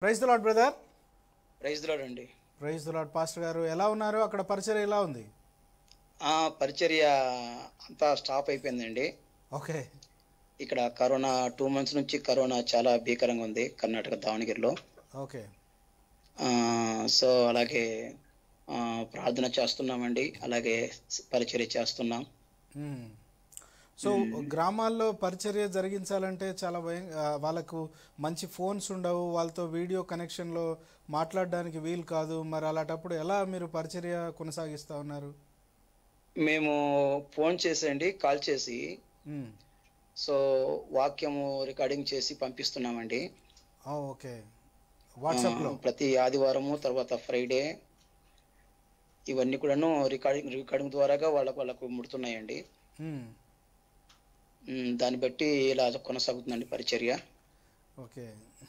Praise the lord brother praise అండి praise the lord pastor గారు ఎలా ఉన్నారు అక్కడ పరిచయం ఎలా ఉంది ఆ పరిచర్య అంతా స్టాప్ అయిపోయిందండి ఓకే ఇక్కడ కరోనా టూ మంత్స్ నుంచి కరోనా చాలా భీకరంగా ఉంది కర్ణాటక దావణగిరిలో ఓకే ఆ, సో అలాగే ఆ, ప్రార్థన చేస్తున్నామండి అలాగే పరిచర్య చేస్తున్నాం మ్మ్. సో గ్రామాల్లో పరిచర్య జరిగించాలంటే చాలా భయం ఆ, వాళ్ళకు మంచి ఫోన్స్ ఉండవు వాళ్ళతో వీడియో కనెక్షన్లో మాట్లాడడానికి వీలు కాదు మరి అలాంటప్పుడు ఎలా మీరు పరిచర్య కొనసాగిస్తూ ఉన్నారు మేము ఫోన్ చేసండి కాల్ చేసి మ్మ్. సో వాక్యము రికార్డింగ్ చేసి పంపిస్తున్నామండి ఆ, ఓకే వాట్సాప్లో ఆ, ప్రతి ఆదివారము తర్వాత ఫ్రైడే ఇవన్నీ కూడాను రికార్డింగ్ రికార్డింగ్ ద్వారాగా వాళ్ళకు వాళ్ళకు ముడుతున్నాయండి మ్మ్. ఉమ్, దాన్ని బట్టి ఇలా కొనసాగుతుందండి పరిచర్య ఓకే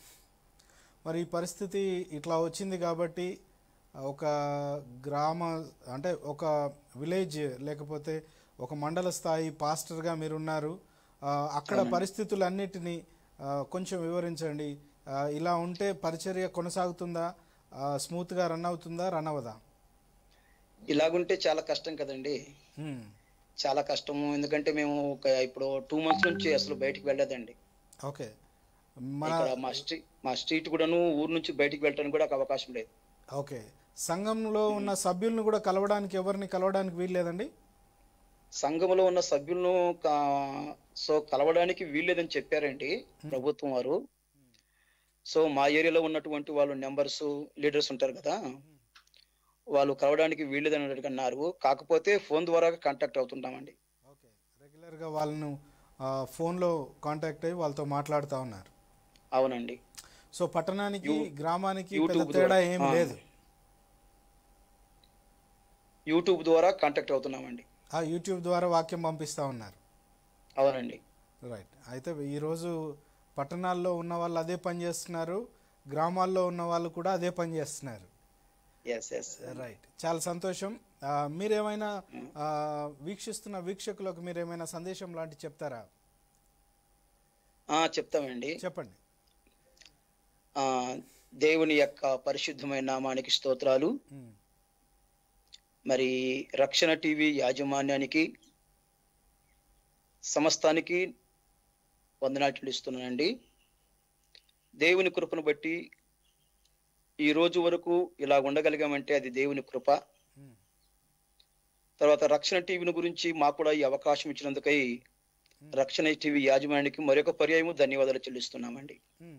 మరి ఈ పరిస్థితి ఇట్లా వచ్చింది కాబట్టి ఒక గ్రామ అంటే ఒక విలేజ్ లేకపోతే ఒక మండల స్థాయి పాస్టర్గా మీరున్నారు ఆ, అక్కడ పరిస్థితులన్నిటినీ ఆ, కొంచెం వివరించండి ఆ, ఇలా ఉంటే పరిచర్య కొనసాగుతుందా ఆ, స్మూత్గా రన్ అవుతుందా రన్ అవ్వదా ఇలాగుంటే చాలా కష్టం కదండి హ్మ్. చాలా కష్టము ఎందుకంటే మేము ఒక ఇప్పుడు టూ మంత్స్ నుంచి అసలు బయటికి వెళ్ళలేదండి ఓకే మన ఇక్కడ మా స్ట్రీట్ మా స్ట్రీట్ కూడాను ఊరు నుంచి బయటికి వెళ్ళడానికి కూడా ఒక అవకాశం లేదు ఓకే సంఘంలో ఉన్న సభ్యులను కూడా కలవడానికి ఎవరిని కలవడానికి వీలు లేదండి సంఘంలో ఉన్న సభ్యులను కా- సో కలవడానికి వీల్లేదని చెప్పారండి ప్రభుత్వం వారు సో మా ఏరియాలో ఉన్నటువంటి వాళ్ళు నెంబర్స్ లీడర్స్ ఉంటారు కదా వాళ్ళు కలవడానికి వీల్లేదని అన్నారు కాకపోతే ఫోన్ ద్వారా కాంటాక్ట్ అవుతుంటామండి ఓకే రెగ్యులర్గా వాళ్ళను ఆ, ఫోన్లో కాంటాక్ట్ అయ్యి వాళ్ళతో మాట్లాడుతూ ఉన్నారు అవునండి సో పట్టణానికి గ్రామానికి పెద్ద యూట్యూబ్ తేడా ద్వారా. ఏం ఆ. లేదు యూట్యూబ్ ద్వారా కాంటాక్ట్ అవుతున్నామండి ఆ యూట్యూబ్ ద్వారా వాక్యం పంపిస్తూ ఉన్నారు అవునండి రైట్ అయితే ఈరోజు పట్టణాల్లో ఉన్న వాళ్ళు అదే పని చేస్తున్నారు గ్రామాల్లో ఉన్న వాళ్ళు కూడా అదే పని చేస్తున్నారు ఎస్ ఎస్ రైట్ చాలా సంతోషం ఆ, మీరేమైనా ఆ, వీక్షిస్తున్న వీక్షకులకు మీరేమైనా సందేశం లాంటి చెప్తారా చెప్తామండి చెప్పండి ఆ దేవుని యొక్క పరిశుద్ధమైన నామానికి స్తోత్రాలు ఉమ్, మరి రక్షణ టీవీ యాజమాన్యానికి సమస్తానికి వందనాలు చెల్లిస్తున్నానండి దేవుని కృపను బట్టి ఈ రోజు వరకు ఇలా ఉండగలిగామంటే అది దేవుని కృప ఉమ్, తర్వాత రక్షణ టీవీని గురించి మాకు కూడా ఈ అవకాశం ఇచ్చినందుకై రక్షణ టీవీ యాజమాన్యానికి మరొక పర్యాయము ధన్యవాదాలు చెల్లిస్తున్నామండి ఉమ్,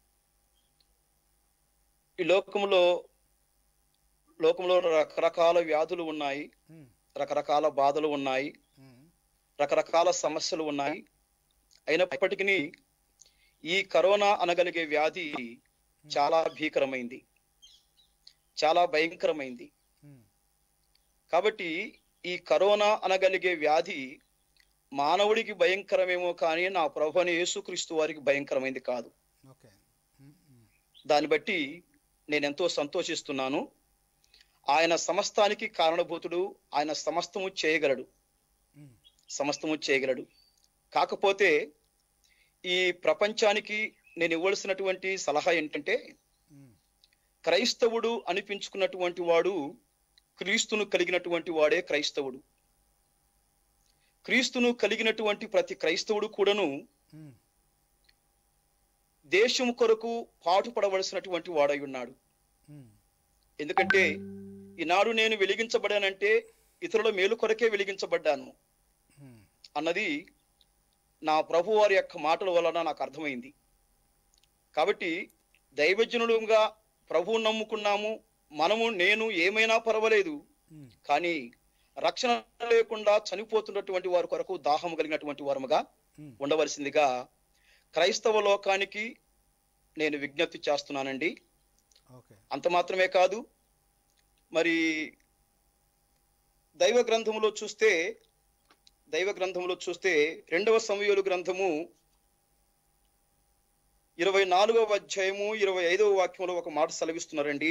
ఈ లోకంలో లోకంలో రకరకాల వ్యాధులు ఉన్నాయి ఉమ్, రకరకాల బాధలు ఉన్నాయి ఉమ్, రకరకాల సమస్యలు ఉన్నాయి అయినప్పటికీ ఈ కరోనా అనగలిగే వ్యాధి చాలా భీకరమైంది చాలా భయంకరమైంది ఉమ్, కాబట్టి ఈ కరోనా అనగలిగే వ్యాధి మానవుడికి భయంకరమేమో కానీ నా ప్రభుని యేసుక్రీస్తు వారికి భయంకరమైంది కాదు ఓకే ఉమ్, ఉమ్, దాన్ని బట్టి నేను ఎంతో సంతోషిస్తున్నాను ఆయన సమస్తానికి కారణభూతుడు ఆయన సమస్తము చేయగలడు ఉమ్, సమస్తము చేయగలడు కాకపోతే ఈ ప్రపంచానికి నేను ఇవ్వాల్సినటువంటి సలహా ఏంటంటే ఉమ్, క్రైస్తవుడు అనిపించుకున్నటువంటి వాడు క్రీస్తును కలిగినటువంటి వాడే క్రైస్తవుడు క్రీస్తును కలిగినటువంటి ప్రతి క్రైస్తవుడు కూడాను ఉమ్, దేశం కొరకు పాటుపడవలసినటువంటి వాడై ఉన్నాడు ఉమ్, ఎందుకంటే ఈనాడు నేను వెలిగించబడానంటే ఇతరుల మేలు కొరకే వెలిగించబడ్డాను ఉమ్, అన్నది నా ప్రభు వారి యొక్క మాటల వలన నాకు అర్థమైంది కాబట్టి దైవజనులుగా ప్రభువు నమ్ముకున్నాము మనము నేను ఏమైనా పర్వాలేదు ఉమ్, కానీ రక్షణ లేకుండా చనిపోతున్నటువంటి వారి కొరకు దాహం కలిగినటువంటి వారముగా ఉమ్. ఉండవలసిందిగా క్రైస్తవ లోకానికి నేను విజ్ఞప్తి చేస్తున్నానండి ఓకే అంత మాత్రమే కాదు మరి దైవ గ్రంథములో చూస్తే దైవ గ్రంథంలో చూస్తే రెండవ సమయోలు గ్రంథము ఇరవై నాలుగవ అధ్యాయము ఇరవై ఐదవ వాక్యంలో ఒక మాట సెలవిస్తున్నారండి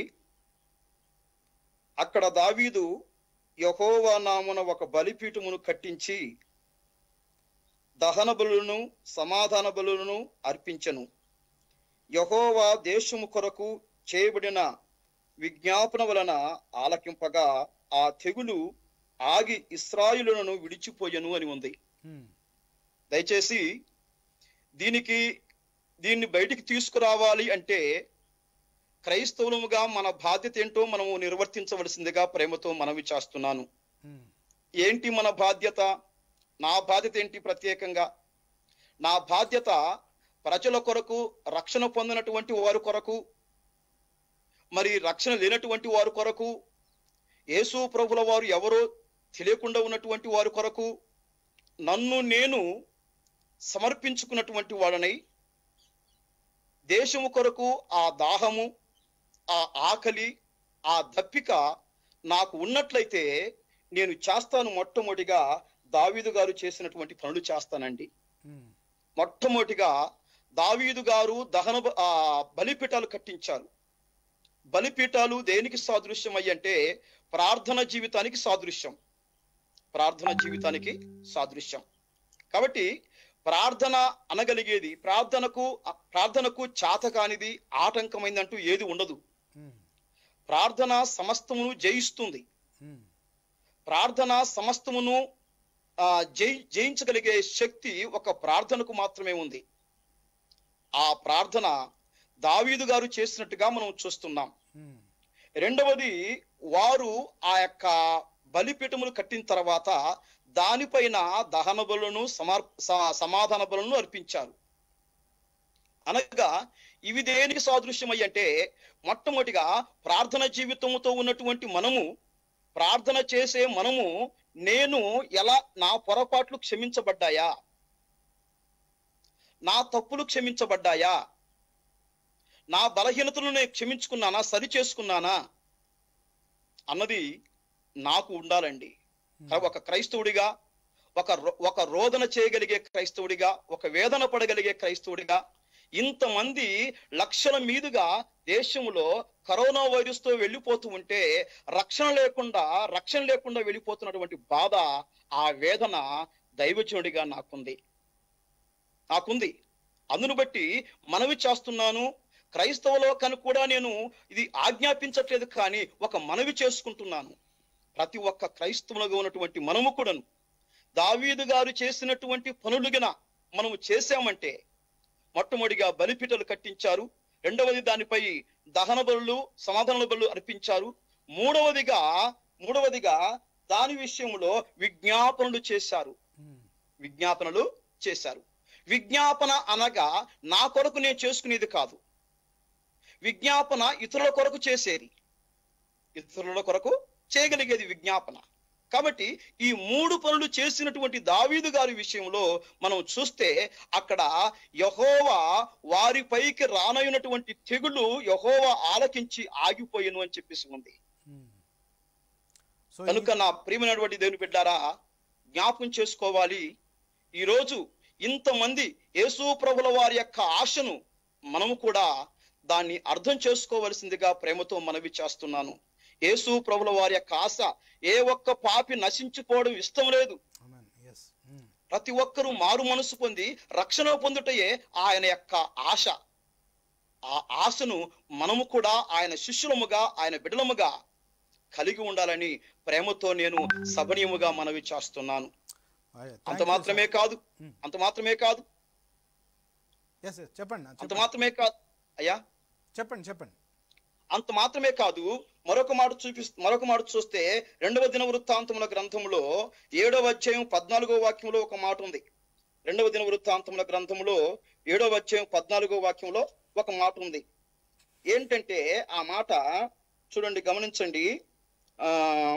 అక్కడ దావీదు యహోవా నామున ఒక బలిపీఠమును కట్టించి దహన బలులను సమాధాన బలులను అర్పించను యహోవా దేశము కొరకు చేయబడిన విజ్ఞాపన వలన ఆలకింపగా ఆ తెగులు ఆగి ఇస్రాయిలులను విడిచిపోయెను అని ఉంది ఉమ్, దయచేసి దీనికి దీన్ని బయటికి తీసుకురావాలి అంటే క్రైస్తవులముగా మన బాధ్యత ఏంటో మనము నిర్వర్తించవలసిందిగా ప్రేమతో మనవి చేస్తున్నాను ఉమ్, ఏంటి మన బాధ్యత నా బాధ్యత ఏంటి ప్రత్యేకంగా నా బాధ్యత ప్రజల కొరకు రక్షణ పొందినటువంటి వారి కొరకు మరి రక్షణ లేనటువంటి వారి కొరకు యేసు ప్రభుల వారు ఎవరో తెలియకుండా ఉన్నటువంటి వారి కొరకు నన్ను నేను సమర్పించుకున్నటువంటి వాడనై దేశము కొరకు ఆ దాహము ఆ ఆకలి ఆ దప్పిక నాకు ఉన్నట్లయితే నేను చేస్తాను మొట్టమొదటిగా దావీదు గారు చేసినటువంటి పనులు చేస్తానండి ఉమ్, మొట్టమొదటిగా దావీదు గారు దహన బ- ఆ బలిపీఠాలు కట్టించారు బలిపీఠాలు దేనికి సాదృశ్యం అయ్యంటే ప్రార్థన జీవితానికి సాదృశ్యం ప్రార్థన జీవితానికి సాదృశ్యం కాబట్టి ప్రార్థన అనగలిగేది ప్రార్థనకు ప్రార్థనకు చాత కానిది ఆటంకమైందంటూ ఏది ఉండదు ఉమ్, ప్రార్థన సమస్తమును జయిస్తుంది ఉమ్, ప్రార్థన సమస్తమును ఆ, జయి జయించగలిగే శక్తి ఒక ప్రార్థనకు మాత్రమే ఉంది ఆ ప్రార్థన దావీదు గారు చేసినట్టుగా మనం చూస్తున్నాం ఉమ్, రెండవది వారు ఆ యొక్క బలిపీఠములు కట్టిన తర్వాత దానిపైన దహన బలులను సమర్ స- సమాధాన బలులను అర్పించారు అనగా ఇవి దేనికి సాదృశ్యమై అంటే మొట్టమొదటిగా ప్రార్థన జీవితంతో ఉన్నటువంటి మనము ప్రార్థన చేసే మనము నేను ఎలా నా పొరపాట్లు క్షమించబడ్డాయా నా తప్పులు క్షమించబడ్డాయా నా బలహీనతలను నేను క్షమించుకున్నానా సరి చేసుకున్నానా అన్నది నాకు ఉండాలండి కాబట్టి ఒక క్రైస్తవుడిగా ఒక రో- ఒక రోదన చేయగలిగే క్రైస్తవుడిగా ఒక వేదన పడగలిగే క్రైస్తవుడిగా ఇంతమంది లక్షల మీదుగా దేశంలో కరోనా వైరస్ తో వెళ్ళిపోతూ ఉంటే రక్షణ లేకుండా రక్షణ లేకుండా వెళ్ళిపోతున్నటువంటి బాధ ఆ వేదన దైవజనుడిగా నాకుంది నాకుంది అందును బట్టి మనవి చేస్తున్నాను క్రైస్తవ లోకానికి కూడా నేను ఇది ఆజ్ఞాపించట్లేదు కానీ ఒక మనవి చేసుకుంటున్నాను ప్రతి ఒక్క క్రైస్తవులుగా ఉన్నటువంటి మనము కూడాను దావీదు గారు చేసినటువంటి పనులుగిన మనము చేశామంటే మొట్టమొదటిగా బలిపీటలు కట్టించారు రెండవది దానిపై దహన బలులు సమాధాన బలులు అర్పించారు మూడవదిగా మూడవదిగా దాని విషయంలో విజ్ఞాపనలు చేశారు ఉమ్, విజ్ఞాపనలు చేశారు విజ్ఞాపన అనగా నా కొరకు నేను చేసుకునేది కాదు విజ్ఞాపన ఇతరుల కొరకు చేసేది ఇతరుల కొరకు చేయగలిగేది విజ్ఞాపన కాబట్టి ఈ మూడు పనులు చేసినటువంటి దావీదు గారి విషయంలో మనం చూస్తే అక్కడ యహోవా వారిపైకి రానయ్యున్నటువంటి తెగులు యహోవా ఆలకించి ఆగిపోయిను అని చెప్పేసి ఉంది ఉమ్. సో కనుక నా ప్రియమైనటువంటి దేవుని బిడ్డారా జ్ఞాపకం చేసుకోవాలి ఈరోజు ఇంతమంది యేసు ప్రభుల వారి యొక్క ఆశను మనము కూడా దాన్ని అర్థం చేసుకోవలసిందిగా ప్రేమతో మనవి చేస్తున్నాను యేసు ప్రభుల వారి యొక్క ఆశ ఏ ఒక్క పాపి నశించిపోవడం ఇష్టం లేదు ఆమేన్ ఎస్ ఉమ్, ప్రతి ఒక్కరూ మారు మనసు పొంది రక్షణ పొందుటయే ఆయన యొక్క ఆశ ఆ ఆశను మనము కూడా ఆయన శిష్యులముగా ఆయన బిడ్డలముగా కలిగి ఉండాలని ప్రేమతో నేను సభనీయముగా మనవి చేస్తున్నాను అయ్యా, అంత thank you, మాత్రమే కాదు Hmm. అంత మాత్రమే కాదు sir. Yes, yes, చెప్పండి అంత చెప్పండి మాత్రమే కాదు అయ్యా చెప్పండి చెప్పండి అంత మాత్రమే కాదు మరొక మాట చూపి మరొక మాట చూస్తే రెండవ దిన వృత్తాంతముల గ్రంథంలో ఏడవ అధ్యాయం పద్నాలుగో వాక్యంలో ఒక మాట ఉంది రెండవ దిన వృత్తాంతముల గ్రంథంలో ఏడవ అధ్యాయం పద్నాలుగో వాక్యంలో ఒక మాట ఉంది ఏంటంటే ఆ మాట చూడండి గమనించండి ఆ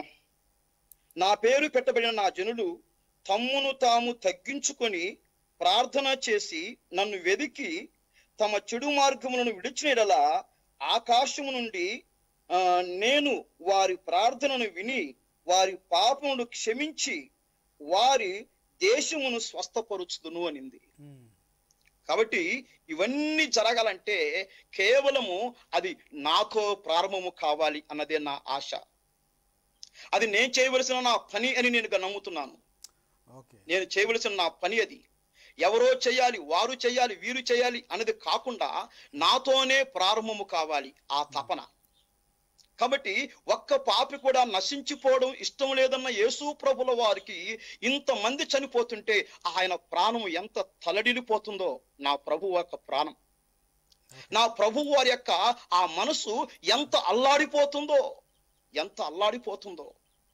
నా పేరు పెట్టబడిన నా జనులు తమ్మును తాము తగ్గించుకొని ప్రార్థన చేసి నన్ను వెదికి తమ చెడు మార్గములను విడిచినలా ఆకాశము నుండి ఆ, నేను వారి ప్రార్థనను విని వారి పాపమును క్షమించి వారి దేశమును స్వస్థపరుచుదును అనింది ఉమ్, కాబట్టి ఇవన్నీ జరగాలంటే కేవలము అది నాతో ప్రారంభము కావాలి అన్నదే నా ఆశ అది నేను చేయవలసిన నా పని అని నేను నమ్ముతున్నాను ఓకే నేను చేయవలసిన నా పని అది ఎవరో చేయాలి వారు చేయాలి వీరు చేయాలి అనేది కాకుండా నాతోనే ప్రారంభము కావాలి ఆ తపన కాబట్టి ఒక్క పాపి కూడా నశించిపోవడం ఇష్టం లేదన్న యేసు ప్రభుల వారికి ఇంతమంది చనిపోతుంటే ఆయన ప్రాణం ఎంత తలడిల్లిపోతుందో నా ప్రభు యొక్క ప్రాణం నా ప్రభు వారి యొక్క ఆ మనసు ఎంత అల్లాడిపోతుందో ఎంత అల్లాడిపోతుందో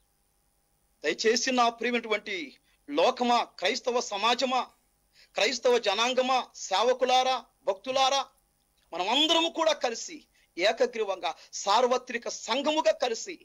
దయచేసి నా ప్రియమైనటువంటి లోకమా క్రైస్తవ సమాజమా క్రైస్తవ జనాంగమా సేవకులారా భక్తులారా మనమందరము కూడా కలిసి ఏకగ్రీవంగా సార్వత్రిక సంఘముగా కలిసి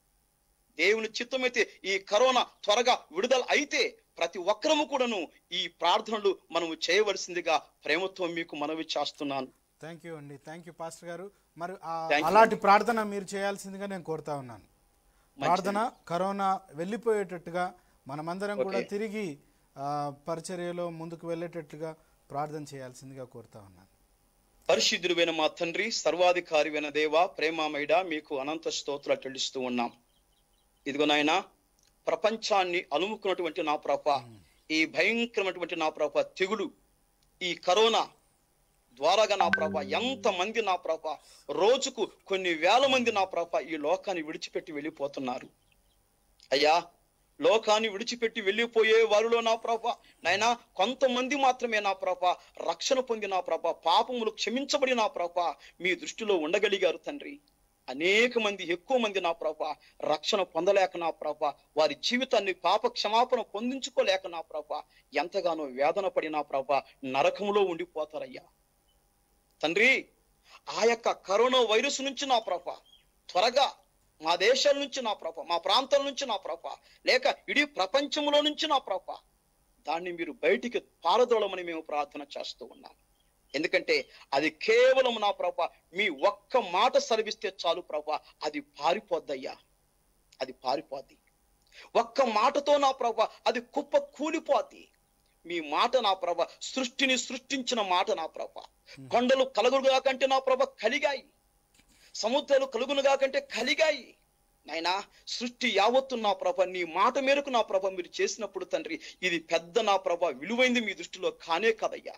దేవుని చిత్తమైతే ఈ కరోనా త్వరగా విడుదల అయితే ప్రతి ఒక్కరము కూడాను ఈ ప్రార్థనలు మనము చేయవలసిందిగా ప్రేమతో మీకు మనవి చేస్తున్నాను థ్యాంక్ యూ అండి థ్యాంక్ యూ పాస్టర్ గారు మరి ఆ Thank you. అలాంటి ప్రార్థన మీరు చేయాల్సిందిగా నేను కోరుతా ఉన్నాను ప్రార్థన కరోనా వెళ్ళిపోయేటట్టుగా మనమందరం కూడా Okay. తిరిగి ఆ, పరిచర్యలో ముందుకు వెళ్ళేటట్టుగా ప్రార్థన చేయాల్సిందిగా కోరుతా ఉన్నాను పరిశుద్ధుడైన మా తండ్రి సర్వాధికారివైన దేవ ప్రేమామైడ మీకు అనంత స్తోత్రాలు చెల్లిస్తూ ఉన్నాం ఇదిగో నాయన ప్రపంచాన్ని అలుముకున్నటువంటి నా ప్రభ ఈ భయంకరమైనటువంటి నా ప్రభ తెగులు ఈ కరోనా ద్వారాగా నా ప్రభ ఎంత మంది నా ప్రభ రోజుకు కొన్ని వేల మంది నా ప్రభ ఈ లోకాన్ని విడిచిపెట్టి వెళ్ళిపోతున్నారు అయ్యా లోకాన్ని విడిచిపెట్టి వెళ్ళిపోయే వారిలో నా ప్రభ నాయనా కొంతమంది మాత్రమే నా ప్రభ రక్షణ పొంది నా ప్రభ పాపములు క్షమించబడి నా ప్రభ మీ దృష్టిలో ఉండగలిగారు తండ్రి అనేక మంది ఎక్కువ మంది నా ప్రభ రక్షణ పొందలేక నా ప్రభ వారి జీవితాన్ని పాప క్షమాపణ పొందించుకోలేక నా ప్రభ ఎంతగానో వేదన పడి నా ప్రభ నరకములో ఉండిపోతారయ్యా తండ్రి ఆ యొక్క కరోనా వైరస్ నుంచి నా ప్రభ త్వరగా మా దేశాల నుంచి నా ప్రభ మా ప్రాంతాల నుంచి నా ప్రభ లేక ఇడీ ప్రపంచంలో నుంచి నా ప్రభ దాన్ని మీరు బయటికి పారదోళమని మేము ప్రార్థన చేస్తూ ఉన్నాం ఎందుకంటే అది కేవలం నా ప్రభ మీ ఒక్క మాట సెలవిస్తే చాలు ప్రభ అది పారిపోద్దయ్యా అది పారిపోద్ది ఒక్క మాటతో నా ప్రభ అది కుప్ప కూలిపోద్ది మీ మాట నా ప్రభ సృష్టిని సృష్టించిన మాట నా ప్రభ కొండలు కలగులుగా కంటే నా ప్రభ కలిగాయి సముద్రాలు కలుగునుగా కంటే కలిగాయి నాయనా సృష్టి యావత్తు నా ప్రభ నీ మాట మేరకు నా ప్రభ మీరు చేసినప్పుడు తండ్రి ఇది పెద్ద నా ప్రభ విలువైంది మీ దృష్టిలో కానే కదయ్యా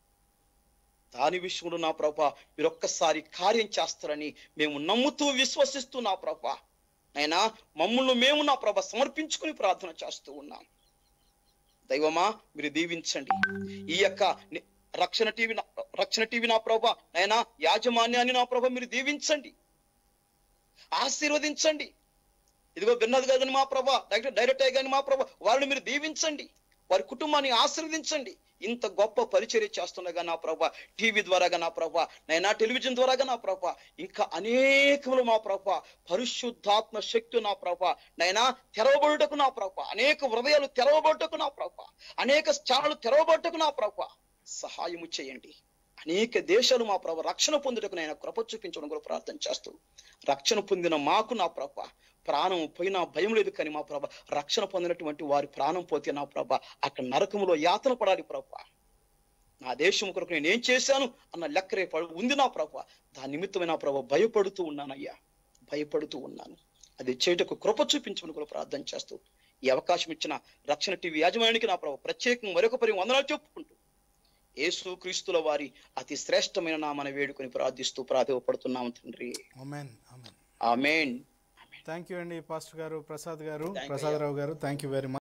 దాని విషయంలో నా ప్రభ మీరు ఒక్కసారి కార్యం చేస్తారని మేము నమ్ముతూ విశ్వసిస్తూ నా ప్రభ నైనా మమ్మల్ని మేము నా ప్రభ సమర్పించుకుని ప్రార్థన చేస్తూ ఉన్నాం దైవమా మీరు దీవించండి ఈ యొక్క ని- రక్షణ టీవీ నా- రక్షణ టీవీ నా ప్రభ నైనా యాజమాన్యాన్ని నా ప్రభ మీరు దీవించండి ఆశీర్వదించండి ఇదిగో విన్నది కదని మా ప్రభ డైరెక్ట్ డైరెక్ట్ అయ్యి కానీ మా ప్రభ వారిని మీరు దీవించండి వారి కుటుంబాన్ని ఆశీర్వదించండి ఇంత గొప్ప పరిచర్య చేస్తుండగా నా ప్రభ టీవీ ద్వారాగా నా ప్రభ నైనా టెలివిజన్ ద్వారాగా నా ప్రభ ఇంకా అనేకములు మా ప్రభ పరిశుద్ధాత్మ శక్తి నా ప్రభ నైనా తెరవబడుటకు నా ప్రభ అనేక హృదయాలు తెరవబడుటకు నా ప్రభ అనేక స్థానాలు తెరవబడుటకు నా ప్రభ సహాయము చేయండి అనేక దేశాలు మా ప్రభ రక్షణ పొందుటకు నేను కృప చూపించడం కూడా ప్రార్థన చేస్తూ రక్షణ పొందిన మాకు నా ప్రభ ప్రాణం పోయినా భయం లేదు కానీ మా ప్రభ రక్షణ పొందినటువంటి వారి ప్రాణం పోతే నా ప్రభ అక్కడ నరకములో యాతన పడాలి ప్రభ నా దేశం కొరకు నేను ఏం చేశాను అన్న లెక్క రేపు ఉంది నా ప్రభ దాని నిమిత్తమే నా ప్రభ భయపడుతూ ఉన్నానయ్యా భయపడుతూ ఉన్నాను అది చేయుటకు కృప చూపించమని కూడా ప్రార్థన చేస్తూ ఈ అవకాశం ఇచ్చిన రక్షణ టీవీ యాజమాన్యానికి నా ప్రభ ప్రత్యేకంగా మరొక పరి వందనాలు చెప్పుకుంటూ యేసు క్రీస్తుల వారి అతి శ్రేష్టమైన నామన వేడుకొని ప్రార్థిస్తూ ప్రాధేయపడుతున్నాము తండ్రి amen amen amen thank you అండి పాస్టర్ గారు ప్రసాద్ గారు Thank you, ప్రసాదరావు గారు థ్యాంక్ యూ వెరీ మచ్